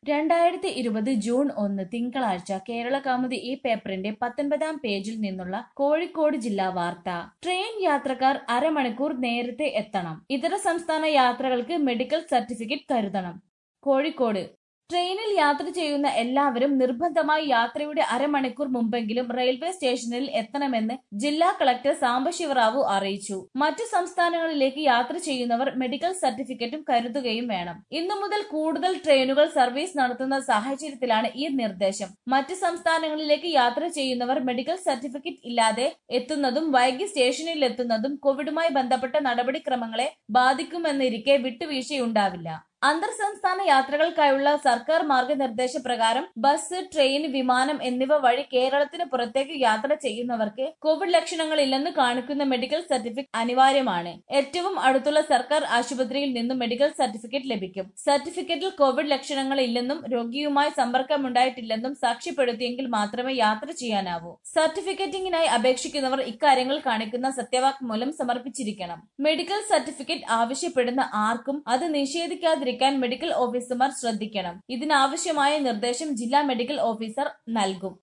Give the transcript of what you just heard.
രണ്ടായിരത്തി ഇരുപത് ജൂൺ ഒന്ന് തിങ്കളാഴ്ച കേരള കൗമുദി ഈ പേപ്പറിന്റെ പത്തൊൻപതാം പേജിൽ നിന്നുള്ള കോഴിക്കോട് ജില്ലാ വാർത്ത ട്രെയിൻ യാത്രക്കാർ അരമണിക്കൂർ നേരത്തെ എത്തണം ഇതര സംസ്ഥാന യാത്രകൾക്ക് മെഡിക്കൽ സർട്ടിഫിക്കറ്റ് കരുതണം കോഴിക്കോട് ട്രെയിനിൽ യാത്ര ചെയ്യുന്ന എല്ലാവരും നിർബന്ധമായി യാത്രയുടെ അരമണിക്കൂർ മുമ്പെങ്കിലും റെയിൽവേ സ്റ്റേഷനിൽ എത്തണമെന്ന് ജില്ലാ കളക്ടർ സാംബശിവറാവു അറിയിച്ചു മറ്റു സംസ്ഥാനങ്ങളിലേക്ക് യാത്ര ചെയ്യുന്നവർ മെഡിക്കൽ സർട്ടിഫിക്കറ്റും കരുതുകയും വേണം ഇന്നു മുതൽ കൂടുതൽ ട്രെയിനുകൾ സർവീസ് നടത്തുന്ന സാഹചര്യത്തിലാണ് ഈ നിർദ്ദേശം മറ്റ് സംസ്ഥാനങ്ങളിലേക്ക് യാത്ര ചെയ്യുന്നവർ മെഡിക്കൽ സർട്ടിഫിക്കറ്റ് ഇല്ലാതെ എത്തുന്നതും വൈകി സ്റ്റേഷനിൽ എത്തുന്നതും കോവിഡുമായി ബന്ധപ്പെട്ട നടപടിക്രമങ്ങളെ ബാധിക്കുമെന്നിരിക്കെ വിട്ടുവീഴ്ചയുണ്ടാവില്ല അന്തർ സംസ്ഥാന യാത്രകൾക്കായുള്ള സർക്കാർ മാർഗനിർദ്ദേശ പ്രകാരം ബസ് ട്രെയിൻ വിമാനം എന്നിവ വഴി കേരളത്തിന് പുറത്തേക്ക് യാത്ര ചെയ്യുന്നവർക്ക് കോവിഡ് ലക്ഷണങ്ങളില്ലെന്ന് കാണിക്കുന്ന മെഡിക്കൽ സർട്ടിഫിക്കറ്റ് അനിവാര്യമാണ് ഏറ്റവും അടുത്തുള്ള സർക്കാർ ആശുപത്രിയിൽ നിന്നും മെഡിക്കൽ സർട്ടിഫിക്കറ്റ് ലഭിക്കും സർട്ടിഫിക്കറ്റിൽ കോവിഡ് ലക്ഷണങ്ങൾ ഇല്ലെന്നും രോഗിയുമായി സമ്പർക്കമുണ്ടായിട്ടില്ലെന്നും സാക്ഷ്യപ്പെടുത്തിയെങ്കിൽ മാത്രമേ യാത്ര ചെയ്യാനാവൂ സർട്ടിഫിക്കറ്റിംഗിനായി അപേക്ഷിക്കുന്നവർ ഇക്കാര്യങ്ങൾ കാണിക്കുന്ന സത്യവാങ്മൂലം സമർപ്പിച്ചിരിക്കണം മെഡിക്കൽ സർട്ടിഫിക്കറ്റ് ആവശ്യപ്പെടുന്ന ആർക്കും അത് നിഷേധിക്കാതിരിക്കാൻ മെഡിക്കൽ ഓഫീസർമാർ ശ്രദ്ധിക്കണം ഇതിനാവശ്യമായ നിർദ്ദേശം ജില്ലാ മെഡിക്കൽ ഓഫീസർ നൽകും